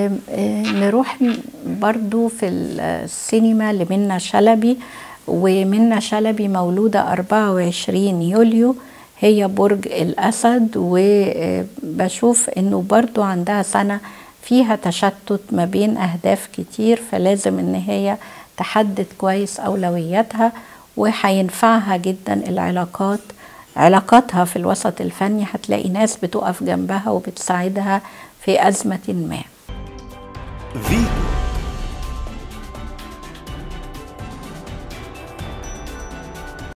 آم، آه، نروح برضو في السينما لمنى شلبي ومنى شلبي مولودة 24 يوليو هي برج الأسد وبشوف إنه برضو عندها سنة فيها تشتت ما بين أهداف كتير فلازم إن هي تحدد كويس أولوياتها وهينفعها جدا العلاقات علاقاتها في الوسط الفني هتلاقي ناس بتقف جنبها وبتساعدها في أزمة ما فيتو